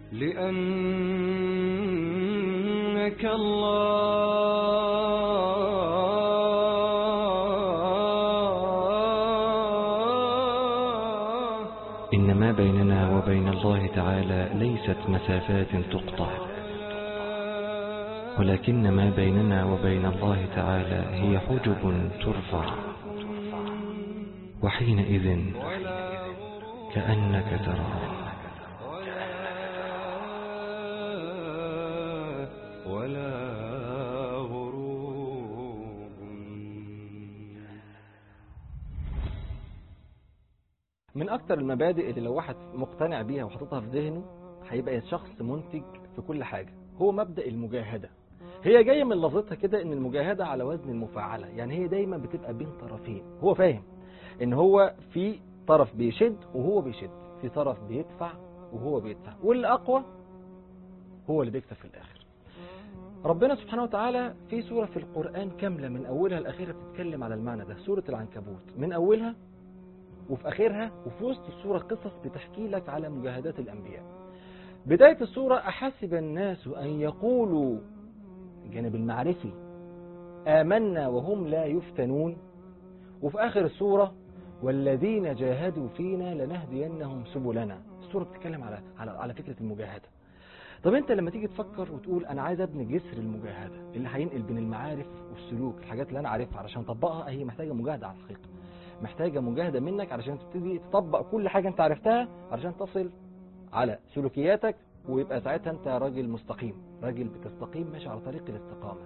لأنك الله إن ما بيننا وبين الله تعالى ليست مسافات تقطع ولكن ما بيننا وبين الله تعالى هي حجب ترفع وحينئذ كأنك تراه ولا غروب من اكتر المبادئ اللي لو واحد مقتنع بيها وحاططها في ذهنه هيبقى شخص منتج في كل حاجة هو مبدأ المجاهدة هي جاية من لفظتها كده ان المجاهدة على وزن المفاعلة يعني هي دايما بتبقى بين طرفين هو فاهم ان هو في طرف بيشد وهو بيشد في طرف بيدفع وهو بيدفع واللي اقوى هو اللي بيكسب في الاخر ربنا سبحانه وتعالى في سورة في القرآن كاملة من أولها لآخرها بتتكلم على المعنى ده سورة العنكبوت من أولها وفي آخرها وفي وسط السورة قصص بتحكي لك على مجاهدات الأنبياء بداية السورة أحسب الناس أن يقولوا الجانب المعرفي آمنا وهم لا يفتنون وفي آخر السورة والذين جاهدوا فينا لنهدينهم سبلنا السورة بتتكلم على على على فكرة المجاهدة طب انت لما تيجي تفكر وتقول انا عايز ابني جسر المجاهدة اللي هينقل بين المعارف والسلوك الحاجات اللي انا عارفها علشان اطبقها هي محتاجة مجاهدة على الحقيقة محتاجة مجاهدة منك علشان تبتدي تطبق كل حاجة انت عرفتها علشان تصل على سلوكياتك ويبقى ساعتها انت راجل مستقيم راجل بتستقيم ماشي على طريق الاستقامة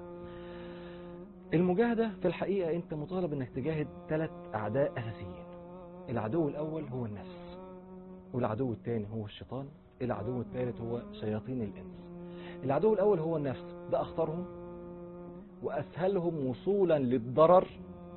المجاهدة في الحقيقة انت مطالب انك تجاهد ثلاث اعداء اساسيين العدو الاول هو النفس والعدو الثاني هو الشيطان العدو الثالث هو شياطين الانس العدو الاول هو النفس ده اخطرهم واسهلهم وصولا للضرر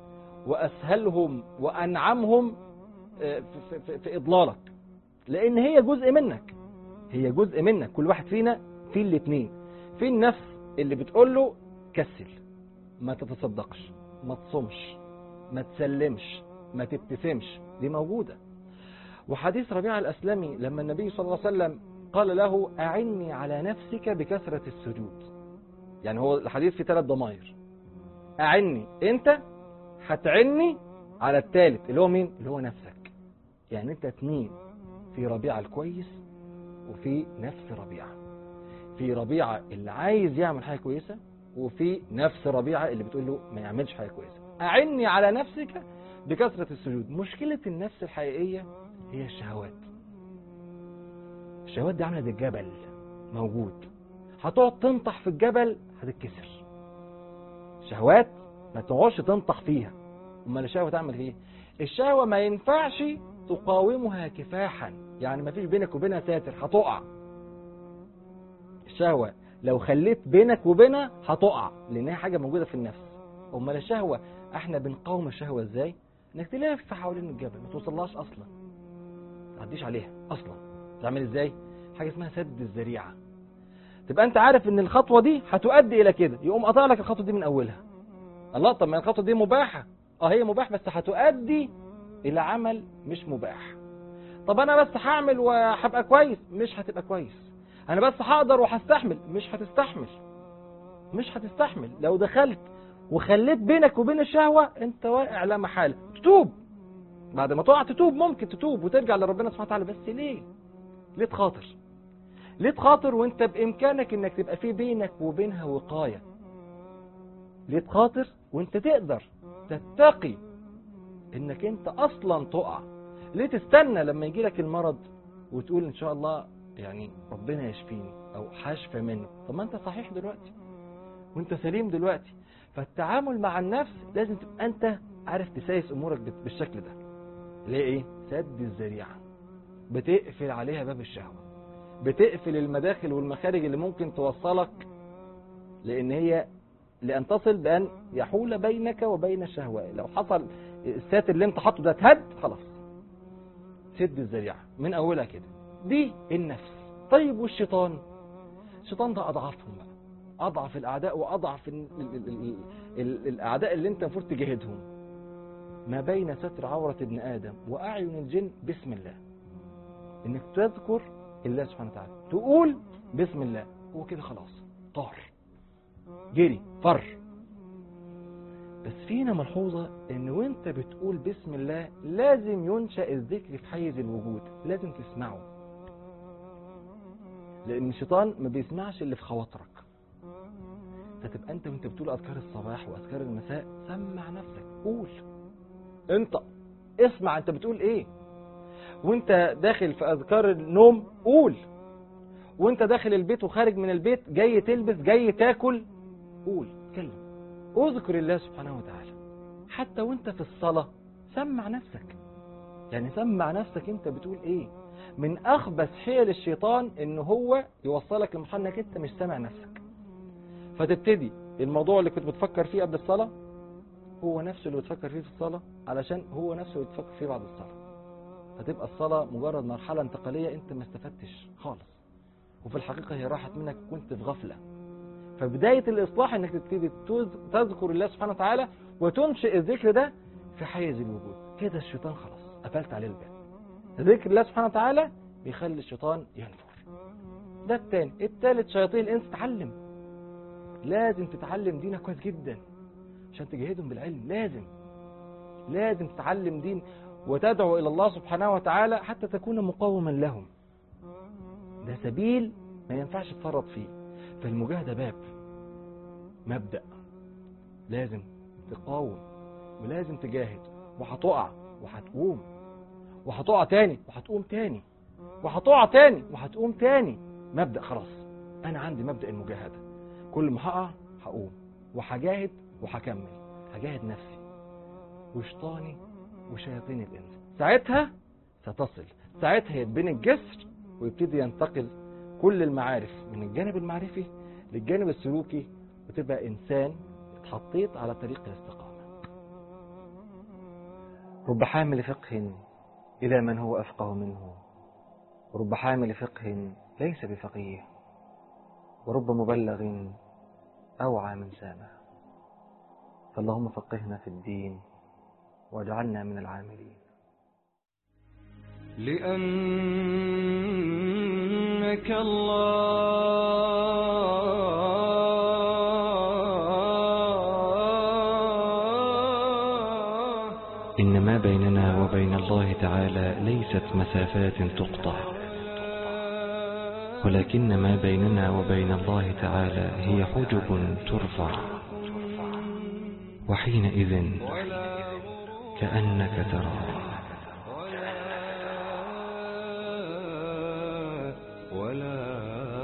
واسهلهم وانعمهم آه، في, في, في اضلالك لان هي جزء منك هي جزء منك كل واحد فينا في الاثنين في النفس اللي بتقول له كسل ما تتصدقش ما تصومش ما تسلمش ما تبتسمش دي موجودة وحديث ربيعة الأسلمي لما النبي صلى الله عليه وسلم قال له أعني على نفسك بكثرة السجود يعني هو الحديث في ثلاث ضمائر أعني أنت هتعني على الثالث اللي هو مين اللي هو نفسك يعني أنت اتنين في ربيعة الكويس وفي نفس ربيعة في ربيعة اللي عايز يعمل حاجة كويسة وفي نفس ربيعة اللي بتقول له ما يعملش حاجة كويسة أعني على نفسك بكثرة السجود مشكلة النفس الحقيقية هي الشهوات الشهوات دي عاملة زي الجبل موجود هتقعد تنطح في الجبل هتتكسر شهوات ما تقعدش تنطح فيها امال الشهوة تعمل ايه الشهوة ما ينفعش تقاومها كفاحا يعني ما فيش بينك وبينها ساتر هتقع الشهوة لو خليت بينك وبينها هتقع لانها حاجة موجودة في النفس امال الشهوة احنا بنقاوم الشهوة ازاي انك تلف حوالين الجبل ما توصلهاش اصلا ما تعديش عليها اصلا تعمل ازاي حاجة اسمها سد الذريعة تبقى انت عارف ان الخطوة دي هتؤدي الى كده يقوم قطع لك الخطوة دي من اولها الله طب ما الخطوة دي مباحة اه هي مباح بس هتؤدي الى عمل مش مباح طب انا بس هعمل وهبقى كويس مش هتبقى كويس انا بس هقدر وهستحمل مش هتستحمل مش هتستحمل لو دخلت وخليت بينك وبين الشهوة انت واقع لا محالة تتوب بعد ما تقع تتوب ممكن تتوب وترجع لربنا سبحانه وتعالى بس ليه ليه تخاطر ليه تخاطر وانت بامكانك انك تبقى في بينك وبينها وقاية ليه تخاطر وانت تقدر تتقي انك انت اصلا تقع ليه تستنى لما يجي لك المرض وتقول ان شاء الله يعني ربنا يشفيني او هشفى منه طب ما انت صحيح دلوقتي وانت سليم دلوقتي فالتعامل مع النفس لازم تبقى انت عارف تسايس امورك بت- بالشكل ده ليه ايه سد الذريعه بتقفل عليها باب الشهوه بتقفل المداخل والمخارج اللي ممكن توصلك لان هي لان تصل بان يحول بينك وبين الشهوه لو حصل الساتر اللي انت حاطه ده اتهد خلاص سد الذريعه من اولها كده دي النفس طيب والشيطان الشيطان ده اضعافهم بقى اضعف الاعداء واضعف ال ال ال ال ال الاعداء اللي انت المفروض تجاهدهم ما بين ستر عورة ابن آدم وأعين الجن بسم الله إنك تذكر الله سبحانه وتعالى تقول بسم الله هو كده خلاص طار جري فر بس فينا ملحوظة ان وانت بتقول بسم الله لازم ينشأ الذكر في حيز الوجود لازم تسمعه لان الشيطان ما بيسمعش اللي في خواطرك فتبقى انت وانت بتقول اذكار الصباح واذكار المساء سمع نفسك قول انطق اسمع انت بتقول ايه وانت داخل في اذكار النوم قول وانت داخل البيت وخارج من البيت جاي تلبس جاي تاكل قول اتكلم اذكر الله سبحانه وتعالى حتى وانت في الصلاة سمع نفسك يعني سمع نفسك انت بتقول ايه من اخبث حيل الشيطان ان هو يوصلك لمرحله انك انت مش سامع نفسك فتبتدي الموضوع اللي كنت بتفكر فيه قبل الصلاة هو نفسه اللي بتفكر فيه في الصلاة علشان هو نفسه اللي بتفكر فيه بعد الصلاة فتبقى الصلاة مجرد مرحلة انتقالية انت ما استفدتش خالص وفي الحقيقة هي راحت منك كنت في غفلة فبداية الإصلاح انك تبتدي تذ- تذكر الله سبحانه وتعالى وتنشئ الذكر ده في حيز الوجود كده الشيطان خلاص قفلت عليه الباب ذكر الله سبحانه وتعالى بيخلي الشيطان ينفر ده التاني التالت شياطين الإنس تعلم لازم تتعلم دينك كويس جدا عشان تجاهدهم بالعلم لازم لازم تتعلم دين وتدعو إلى الله سبحانه وتعالى حتى تكون مقاوما لهم ده سبيل ما ينفعش تفرط فيه فالمجاهدة باب مبدأ لازم تقاوم ولازم تجاهد وهتقع وهتقوم وهتقع تاني وهتقوم تاني وهتقع تاني وهتقوم تاني مبدأ خلاص أنا عندي مبدأ المجاهدة كل ما هقع هقوم وهجاهد وهكمل هجاهد نفسي وشيطاني وشياطين الإنس ساعتها ستصل ساعتها يتبني الجسر ويبتدي ينتقل كل المعارف من الجانب المعرفي للجانب السلوكي وتبقى إنسان اتحطيت على طريق الاستقامة رب حامل فقه إلى من هو أفقه منه ورب حامل فقه ليس بفقيه ورب مبلغ أوعى من سامع فاللهم فقهنا في الدين واجعلنا من العاملين لأنك الله إن ما بيننا وبين الله تعالى ليست مسافات تقطع ولكن ما بيننا وبين الله تعالى هي حجب ترفع وحينئذ كأنك تراه ولا